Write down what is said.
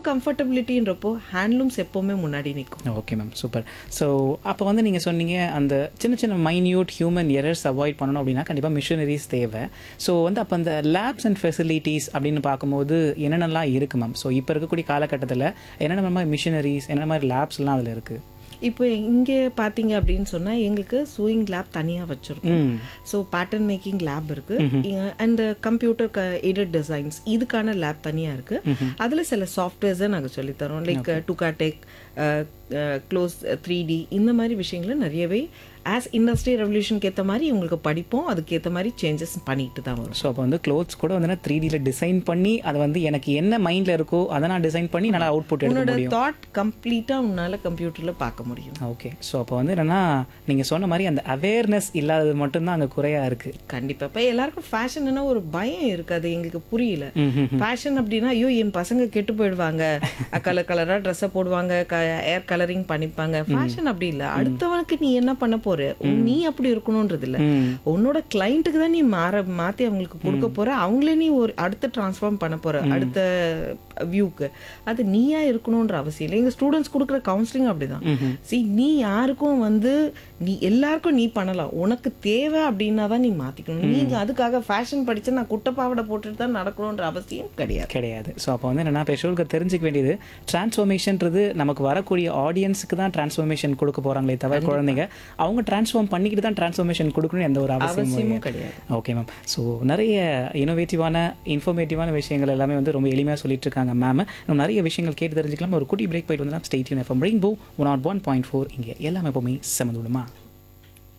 கம்ஃபர்டபிலிட்டின்றப்போ handlooms எப்போவுமே முன்னாடி நிற்கும் ஓகே மேம் சூப்பர் ஸோ அப்போ வந்து நீங்கள் சொன்னீங்க அந்த சின்ன சின்ன மைன்யூட் ஹியூமன் எரர்ஸ் அவாய்ட் பண்ணணும் அப்படின்னா கண்டிப்பாக மிஷினரிஸ் தேவை ஸோ வந்து அப்போ அந்த லேப்ஸ் அண்ட் ஃபெசிலிட்டிஸ் அப்படின்னு பார்க்கும்போது என்னென்னலாம் இருக்குது மேம் ஸோ இப்போ இருக்கக்கூடிய காலகட்டத்தில் என்னென்ன மாதிரி மிஷினரிஸ் என்னென்ன மாதிரி லேப்ஸ்லாம் அதில் இருக்குது இப்போ இங்கே பார்த்தீங்க அப்படின்னு சொன்னால் எங்களுக்கு சூயிங் லேப் தனியாக வச்சுருக்கோம் ம் ஸோ பேட்டர்ன் மேக்கிங் லேப் இருக்கு அண்ட் கம்ப்யூட்டர் எடிட் டிசைன்ஸ் இதுக்கான லேப் தனியாக இருக்கு அதில் சில சாஃப்ட்வேர்ஸை நாங்கள் சொல்லித்தரோம் லைக் டுகாடெக் க்ளோஸ் த்ரீ டி இந்த மாதிரி விஷயங்களை நிறையவே ஆஸ் இண்டஸ்ட்ரி ரெவல்யூஷனுக்கு ஏற்ற மாதிரி இவங்களுக்கு படிப்போம் அதுக்கேற்ற மாதிரி சேஞ்சஸ் பண்ணிட்டு தான் வரும் ஸோ அப்போ வந்து க்ளோத்ஸ் கூட வந்து த்ரீ டியில் டிசைன் பண்ணி அதை வந்து எனக்கு என்ன மைண்டில் இருக்கோ அதை நான் டிசைன் பண்ணி நல்லா அவுட்புட் எடுக்க உன்னோட முடியும் தாட் கம்ப்ளீட்டாக உன்னால் கம்ப்யூட்டரில் பார்க்க முடியும் ஓகே ஸோ அப்போ வந்து என்னென்னா நீங்கள் சொன்ன மாதிரி அந்த அவேர்னஸ் இல்லாதது மட்டும்தான் அங்கே குறையாக இருக்குது கண்டிப்பா இப்போ எல்லாருக்கும் ஃபேஷன்னா ஒரு பயம் இருக்கு அது எங்களுக்கு புரியல ஃபேஷன் அப்படின்னா ஐயோ என் பசங்க கெட்டு போயிடுவாங்க கலர் கலரா ட்ரெஸ்ஸை போடுவாங்க ஏர் கலரிங் பண்ணிப்பாங்க ஃபேஷன் அப்படி இல்ல அடுத்தவனுக்கு நீ என்ன பண்ண போற உன் நீ அப்படி இருக்கணும்ன்றது இல்ல உன்னோட கிளைண்ட்டுக்கு தான் நீ மாற மாத்தி அவங்களுக்கு கொடுக்க போற அவங்களே நீ ஒரு அடுத்த டிரான்ஸ்ஃபார்ம் பண்ண போற அடுத்த வியூக்கு அது நீயா இருக்கணும்ன்ற அவசியம் இல்லை எங்க ஸ்டூடெண்ட்ஸ் கொடுக்குற கவுன்சிலிங் அப்படிதான் சி நீ யாருக்கும் வந்து நீ எல்லாருக்கும் நீ பண்ணலாம் உனக்கு தேவை அப்படின்னா தான் நீ மாத்திக்கணும் நீங்க அதுக்காக ஃபேஷன் படிச்சு நான் குட்டப்பாவடை போட்டுட்டு தான் நடக்கணும்ன்ற அவசியம் கிடையாது கிடையாது ஸோ அப்போ வந்து என்னென்னா பெட்ரோலுக்கு தெரிஞ்சுக்க வேண்டியது டிரான்ஸ்ஃபர்மேஷன்றது நமக்கு வரக்கூடிய ஆடியன்ஸுக்கு தான் டிரான்ஸ்ஃபர்மேஷன் கொடுக்க போகிறாங்களே தவிர குழந்தைங்க அவங்க டிரான்ஸ்ஃபார்ம் பண்ணிக்கிட்டு தான் டிரான்ஸ்ஃபர்மேஷன் கொடுக்கணும் எந்த ஒரு அவசியமும் அவசியமும் கிடையாது ஓகே மேம் ஸோ நிறைய இனோவேட்டிவான இன்ஃபர்மேட்டிவான விஷயங்கள் எல்லாமே வந்து ரொம்ப எளிமையாக சொல்லிட்டு இருக்காங்க மேம் நம்ம நிறைய விஷயங்கள் கேட்டு தெரிஞ்சுக்கலாம் ஒரு குட்டி பிரேக் போயிட்டு வந்து ஸ்டேட் யூன் FM rainbow one not one point four இங்கே எல்லாமே எப்போவுமே செமதுடுமா